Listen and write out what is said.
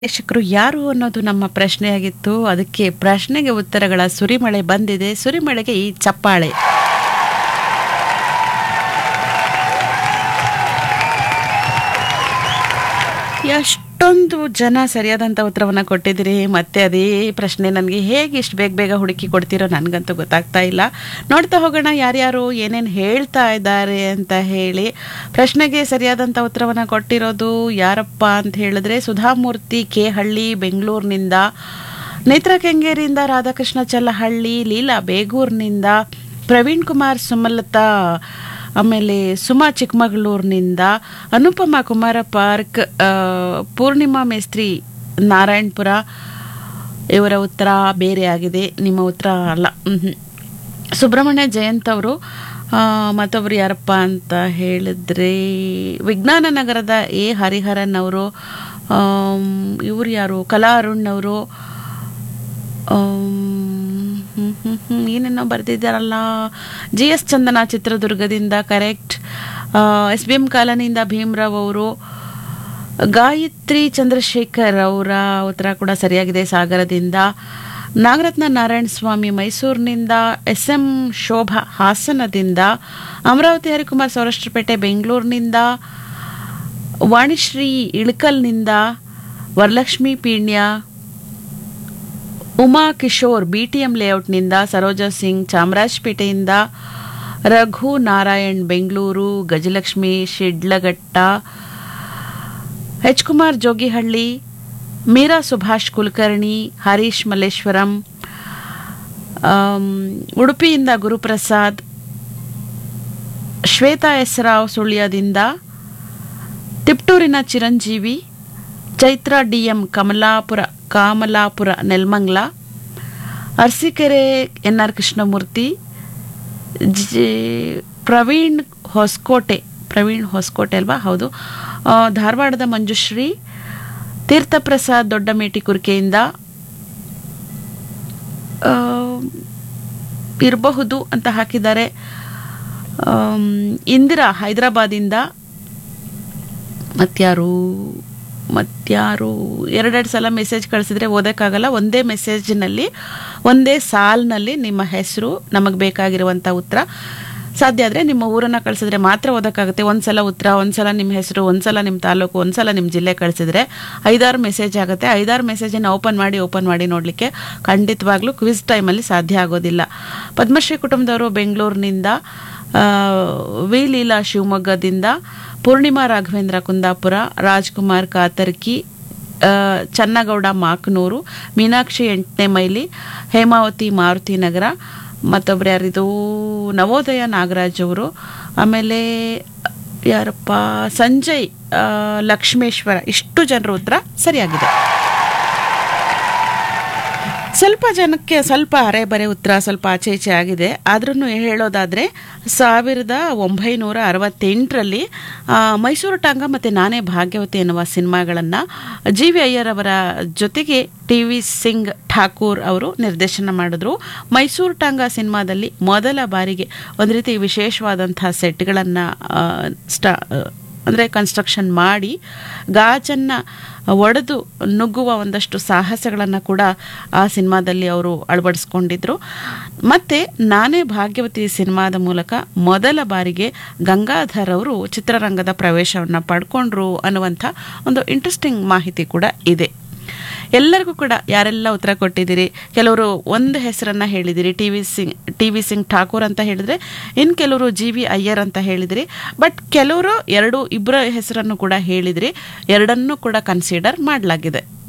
ನಿರ್ದೇಶಕರು ಯಾರು ಅನ್ನೋದು ನಮ್ಮ ಪ್ರಶ್ನೆಯಾಗಿತ್ತು ಅದಕ್ಕೆ ಪ್ರಶ್ನೆಗೆ ಉತ್ತರಗಳ ಸುರಿಮಳೆ ಬಂದಿದೆ ಸುರಿಮಳೆಗೆ ಈ ಚಪ್ಪಾಳೆ ಎಷ್ಟೊಂದು ಜನ ಸರಿಯಾದಂಥ ಉತ್ತರವನ್ನು ಕೊಟ್ಟಿದ್ದೀರಿ ಮತ್ತೆ ಅದೇ ಪ್ರಶ್ನೆ ನನಗೆ ಹೇಗೆ ಇಷ್ಟು ಬೇಗ ಬೇಗ ಹುಡುಕಿ ಕೊಡ್ತೀರೋ ನನಗಂತೂ ಗೊತ್ತಾಗ್ತಾ ಇಲ್ಲ ನೋಡ್ತಾ ಹೋಗೋಣ ಯಾರ್ಯಾರು ಏನೇನು ಹೇಳ್ತಾ ಇದ್ದಾರೆ ಅಂತ ಹೇಳಿ ಪ್ರಶ್ನೆಗೆ ಸರಿಯಾದಂಥ ಉತ್ತರವನ್ನು ಕೊಟ್ಟಿರೋದು ಯಾರಪ್ಪ ಅಂತ ಹೇಳಿದ್ರೆ ಸುಧಾಮೂರ್ತಿ ಕೆ ಹಳ್ಳಿ ಬೆಂಗಳೂರಿನಿಂದ ನೇತ್ರ ಕೆಂಗೇರಿಯಿಂದ ರಾಧಾಕೃಷ್ಣ ಚಲ್ಲಹಳ್ಳಿ ಲೀಲಾ ಬೇಗೂರಿನಿಂದ ಪ್ರವೀಣ್ ಕುಮಾರ್ ಸುಮಲತಾ ಆಮೇಲೆ ಸುಮಾ ಚಿಕ್ಕಮಗಳೂರಿನಿಂದ ಅನುಪಮ ಕುಮಾರ ಪಾರ್ಕ್ ಆ, ಪೂರ್ಣಿಮಾ ಮೇಸ್ತ್ರಿ ನಾರಾಯಣಪುರ ಇವರ ಉತ್ತರ ಬೇರೆ ಆಗಿದೆ ನಿಮ್ಮ ಉತ್ತರ ಅಲ್ಲ ಮ್ಹೂ. ಸುಬ್ರಹ್ಮಣ್ಯ ಜಯಂತ್ ಅವರು ಮತ್ತೊಬ್ರು ಯಾರಪ್ಪ ಅಂತ ಹೇಳಿದ್ರೆ ವಿಜ್ಞಾನ ನಗರದ ಎ ಹರಿಹರನ್ ಅವರು ಇವರು ಯಾರು ಕಲಾ ಅರುಣ್ ಅವರು ಏನೇನೋ ಬರೆದಿದ್ದಾರಲ್ಲ ಜಿ ಎಸ್ ಚಂದನ ಚಿತ್ರದುರ್ಗದಿಂದ ಕರೆಕ್ಟ್ ಎಸ್ ಬಿ ಎಂ ಕಾಲನಿಯಿಂದ ಭೀಮ್ರಾವ್ ಅವರು ಗಾಯತ್ರಿ ಚಂದ್ರಶೇಖರ್ ಅವರ ಉತ್ತರ ಕೂಡ ಸರಿಯಾಗಿದೆ ಸಾಗರದಿಂದ ನಾಗರತ್ನ ನಾರಾಯಣ ಸ್ವಾಮಿ ಮೈಸೂರಿನಿಂದ ಎಸ್ ಎಂ ಶೋಭಾ ಹಾಸನದಿಂದ ಅಮರಾವತಿ ಹರಿಕುಮಾರ್ ಸೌರಾಷ್ಟ್ರಪೇಟೆ ಬೆಂಗಳೂರಿನಿಂದ ವಾಣಿಶ್ರೀ ಇಳಕಲ್ನಿಂದ Varalakshmi Peenya Uma Kishore B T M ಲೇಔಟ್ನಿಂದ ಸರೋಜಾ ಸಿಂಗ್ ಚಾಮರಾಜಪೇಟೆಯಿಂದ ರಘು ನಾರಾಯಣ್ ಬೆಂಗಳೂರು ಗಜಲಕ್ಷ್ಮಿ ಶಿಡ್ಲಘಟ್ಟ ಎಚ್ ಕುಮಾರ್ ಜೋಗಿಹಳ್ಳಿ ಮೀರಾ ಸುಭಾಷ್ ಕುಲಕರ್ಣಿ ಹರೀಶ್ ಮಲ್ಲೇಶ್ವರಂ ಆಮ್, ಉಡುಪಿಯಿಂದ ಗುರುಪ್ರಸಾದ್ ಶ್ವೇತಾ ಎಸ್ ರಾವ್ ಸುಳ್ಯದಿಂದ ತಿಪ್ಟೂರಿನ Chiranjeevi Chaitra D M Kamalapura Kamalapura Nelamangala Arsikere N R Krishnamurthy G Praveen Hoskote Praveen Hoskote ಅಲ್ವಾ ಹೌದು ಆ, ಧಾರವಾಡದ ಮಂಜುಶ್ರೀ ತೀರ್ಥಪ್ರಸಾದ್ ದೊಡ್ಡಮೇಟಿ ಕುರ್ಕೆಯಿಂದ ಆ, ಇರಬಹುದು ಅಂತ ಹಾಕಿದ್ದಾರೆ ಆಮ್, ಇಂದಿರಾ ಹೈದರಾಬಾದಿಂದ ಮತ್ಯಾರು ಮತ್ಯಾರು ಎರಡೆರಡು ಸಲ ಮೆಸೇಜ್ ಕಳಿಸಿದ್ರೆ ಓದೋಕ್ಕಾಗಲ್ಲ ಒಂದೇ ಮೆಸೇಜ್ನಲ್ಲಿ ಒಂದೇ ಸಾಲ್ನಲ್ಲಿ ನಿಮ್ಮ ಹೆಸರು ನಮಗೆ ಬೇಕಾಗಿರುವಂಥ ಉತ್ತರ ಸಾಧ್ಯ ಆದರೆ ನಿಮ್ಮ ಊರನ್ನು ಕಳಿಸಿದ್ರೆ ಮಾತ್ರ ಓದೋಕ್ಕಾಗುತ್ತೆ ಒಂದ್ಸಲ ಉತ್ತರ ಒಂದ್ಸಲ ನಿಮ್ಮ ಹೆಸರು ಒಂದ್ಸಲ ನಿಮ್ಮ ತಾಲೂಕು ಒಂದ್ಸಲ ನಿಮ್ಮ ಜಿಲ್ಲೆ ಕಳಿಸಿದ್ರೆ ಐದಾರು ಮೆಸೇಜ್ ಆಗುತ್ತೆ ಐದಾರು ಮೆಸೇಜನ್ನು ಓಪನ್ ಮಾಡಿ ಓಪನ್ ಮಾಡಿ ನೋಡಲಿಕ್ಕೆ ಖಂಡಿತವಾಗ್ಲೂ ಕ್ವಿಸ್ ಟೈಮಲ್ಲಿ ಸಾಧ್ಯ ಆಗೋದಿಲ್ಲ ಪದ್ಮಶ್ರೀ ಕುಟುಂಬದವರು ಬೆಂಗಳೂರಿನಿಂದ ಆ, ವಿ ಲೀಲಾ ಶಿವಮೊಗ್ಗದಿಂದ ಪೂರ್ಣಿಮಾ ರಾಘವೇಂದ್ರ ಕುಂದಾಪುರ ರಾಜ್ಕುಮಾರ್ ಕಾತರ್ಕಿ ಆ, ಚನ್ನಗೌಡ ಮಾಕನೂರು ಮೀನಾಕ್ಷಿ ಎಂಟನೇ ಮೈಲಿ ಹೇಮಾವತಿ ಮಾರುತಿ ನಗರ ಮತ್ತೊಬ್ರು ಯಾರಿದು ನವೋದಯ ನಾಗರಾಜ್ ಅವರು ಆಮೇಲೆ ಯಾರಪ್ಪ ಸಂಜಯ್ ಆ, ಲಕ್ಷ್ಮೇಶ್ವರ ಇಷ್ಟು ಜನರ ಉತ್ತರ ಸರಿಯಾಗಿದೆ ಸ್ವಲ್ಪ ಜನಕ್ಕೆ ಸ್ವಲ್ಪ ಅರೆ ಬರೆ ಉತ್ತರ ಸ್ವಲ್ಪ ಆಚೆ ಈಚೆ ಆಗಿದೆ ಆದ್ರೂ ಹೇಳೋದಾದರೆ ಸಾವಿರದ ಒಂಬೈನೂರ ಅರವತ್ತೆಂಟರಲ್ಲಿ ಆ, ಮೈಸೂರು ಟಾಂಗ ಮತ್ತು ನಾನೇ ಭಾಗ್ಯವತಿ ಎನ್ನುವ ಸಿನಿಮಾಗಳನ್ನು ಜಿ ವಿ ಅಯ್ಯರ್ ಅವರ ಜೊತೆಗೆ ಟಿ ವಿ ಸಿಂಗ್ ಠಾಕೂರ್ ಅವರು ನಿರ್ದೇಶನ ಮಾಡಿದ್ರು ಮೈಸೂರು ಟಾಂಗ ಸಿನಿಮಾದಲ್ಲಿ ಮೊದಲ ಬಾರಿಗೆ ಒಂದು ರೀತಿ ವಿಶೇಷವಾದಂಥ ಸೆಟ್ಗಳನ್ನು ಸ್ಟಾ ಅಂದರೆ ಕನ್ಸ್ಟ್ರಕ್ಷನ್ ಮಾಡಿ ಗಾಜನ್ನು ಒಡೆದು ನುಗ್ಗುವ ಒಂದಷ್ಟು ಸಾಹಸಗಳನ್ನು ಕೂಡ ಆ ಸಿನಿಮಾದಲ್ಲಿ ಅವರು ಅಳವಡಿಸ್ಕೊಂಡಿದ್ರು ಮತ್ತು ನಾನೇ ಭಾಗ್ಯವತಿ ಸಿನಿಮಾದ ಮೂಲಕ ಮೊದಲ ಬಾರಿಗೆ ಗಂಗಾಧರ್ ಅವರು ಚಿತ್ರರಂಗದ ಪ್ರವೇಶವನ್ನು ಪಡ್ಕೊಂಡ್ರು ಅನ್ನುವಂಥ ಒಂದು ಇಂಟ್ರೆಸ್ಟಿಂಗ್ ಮಾಹಿತಿ ಕೂಡ ಇದೆ ಎಲ್ಲರಿಗೂ ಕೂಡ ಯಾರೆಲ್ಲ ಉತ್ತರ ಕೊಟ್ಟಿದ್ದೀರಿ ಕೆಲವರು ಒಂದು ಹೆಸರನ್ನ ಹೇಳಿದಿರಿ T V Singh T V Singh Thakur ಅಂತ ಹೇಳಿದ್ರೆ ಇನ್ನು ಕೆಲವರು ಜಿ ವಿ ಅಯ್ಯರ್ ಅಂತ ಹೇಳಿದಿರಿ ಬಟ್ ಕೆಲವರು ಎರಡು ಇಬ್ಬರ ಹೆಸರನ್ನು ಕೂಡ ಹೇಳಿದಿರಿ ಎರಡನ್ನೂ ಕೂಡ ಕನ್ಸಿಡರ್ ಮಾಡಲಾಗಿದೆ